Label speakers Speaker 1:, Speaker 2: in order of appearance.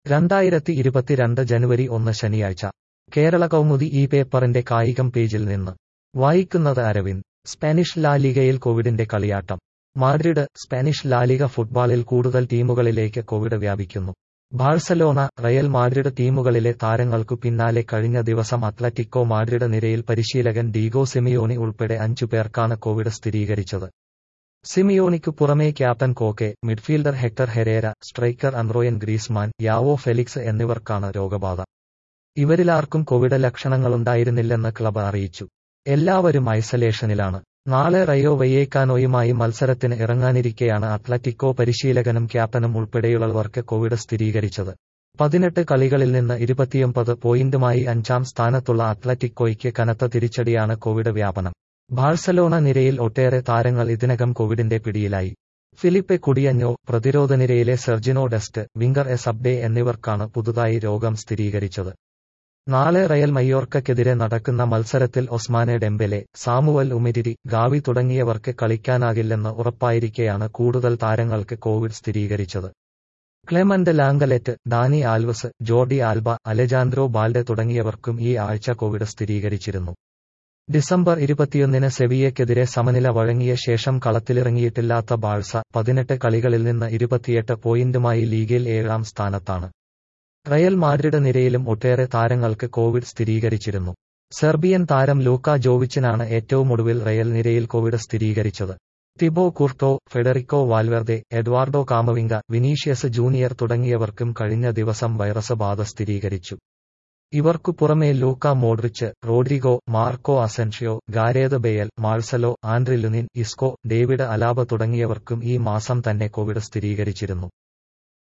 Speaker 1: രണ്ടായിരത്തി ഇരുപത്തിരണ്ട് ജനുവരി ഒന്ന് ശനിയാഴ്ച കേരള കൗമുദി ഈ പേപ്പറിന്റെ കായികം പേജിൽ നിന്ന് വായിക്കുന്നത് അരവിന്ദ് സ്പാനിഷ് ലാലിഗയിൽ കോവിഡിന്റെ കളിയാട്ടം മാഡ്രിഡ് സ്പാനിഷ് ലാലിഗ ഫുട്ബോളിൽ കൂടുതൽ ടീമുകളിലേക്ക് കോവിഡ് വ്യാപിക്കുന്നു ബാഴ്സലോണ റയൽ മാഡ്രിഡ് ടീമുകളിലെ താരങ്ങൾക്കു പിന്നാലെ കഴിഞ്ഞ ദിവസം അത്ലറ്റിക്കോ മാഡ്രിഡ് നിരയിൽ പരിശീലകൻ ഡീഗോ സിമിയോണി ഉൾപ്പെടെ അഞ്ചു പേർക്കാണ് കോവിഡ് സ്ഥിരീകരിച്ചത് സിമിയോണിക്കു പുറമേ captain Koke midfielder Hector Herrera striker Antoine Griezmann Joao Felix എന്നിവർക്കാണ് രോഗബാധ ഇവരിലാർക്കും കോവിഡ് ലക്ഷണങ്ങളുണ്ടായിരുന്നില്ലെന്ന് ക്ലബ് അറിയിച്ചു എല്ലാവരും ഐസൊലേഷനിലാണ് നാളെ റയോ വയ്യേക്കാനോയുമായി മത്സരത്തിന് ഇറങ്ങാനിരിക്കെയാണ് അത്ലറ്റിക്കോ പരിശീലകനും ക്യാപ്റ്റനും ഉൾപ്പെടെയുള്ളവർക്ക് കോവിഡ് സ്ഥിരീകരിച്ചത് പതിനെട്ട് കളികളിൽ നിന്ന് ഇരുപത്തിയൊമ്പത് പോയിന്റുമായി അഞ്ചാം സ്ഥാനത്തുള്ള അത്ലറ്റിക്കോയ്ക്ക് കനത്ത തിരിച്ചടിയാണ് കോവിഡ് വ്യാപനം ബാഴ്സലോണ നിരയിൽ ഒട്ടേറെ താരങ്ങൾ ഇതിനകം കോവിഡിന്റെ പിടിയിലായി ഫിലിപ്പെ കുടിയഞ്ഞോ പ്രതിരോധ നിരയിലെ Sergino Dest winger Ez Abde എന്നിവർക്കാണ് പുതുതായി രോഗം സ്ഥിരീകരിച്ചത് നാളെ റയൽ മയോർക്കെതിരെ നടക്കുന്ന മത്സരത്തിൽ Ousmane Dembele Samuel Umtiti Gavi തുടങ്ങിയവർക്ക് കളിക്കാനാകില്ലെന്ന് ഉറപ്പായിരിക്കെയാണ് കൂടുതൽ താരങ്ങൾക്ക് കോവിഡ് സ്ഥിരീകരിച്ചത് Clement Lenglet Dani Alves Jordi Alba Alejandro Balde തുടങ്ങിയവർക്കും ഈ ആഴ്ച കോവിഡ് സ്ഥിരീകരിച്ചിരുന്നു ഡിസംബർ ഇരുപത്തിയൊന്നിന് സെവിയക്കെതിരെ സമനില വഴങ്ങിയ ശേഷം കളത്തിലിറങ്ങിയിട്ടില്ലാത്ത ബാഴ്സ പതിനെട്ട് കളികളിൽ നിന്ന് ഇരുപത്തിയെട്ട് പോയിന്റുമായി ലീഗിൽ ഏഴാം സ്ഥാനത്താണ് റയൽ മാഡ്രിഡ് നിരയിലും ഒട്ടേറെ താരങ്ങൾക്ക് കോവിഡ് സ്ഥിരീകരിച്ചിരുന്നു സെർബിയൻ താരം ലൂക്ക ജോവിച്ചിനാണ് ഏറ്റവും ഒടുവിൽ റയൽ നിരയിൽ കോവിഡ് സ്ഥിരീകരിച്ചത് Thibaut Courtois Federico Valverde Eduardo Camavinga Vinicius Junior തുടങ്ങിയവർക്കും കഴിഞ്ഞ ദിവസം വൈറസ് ബാധ സ്ഥിരീകരിച്ചു ഇവർക്കു പുറമെ Luka Modric Rodrigo Marco Asensio Gareth Bale Marcelo Andriy Lunin Isco David Alaba തുടങ്ങിയവർക്കും ഈ മാസം തന്നെ കോവിഡ് സ്ഥിരീകരിച്ചിരുന്നു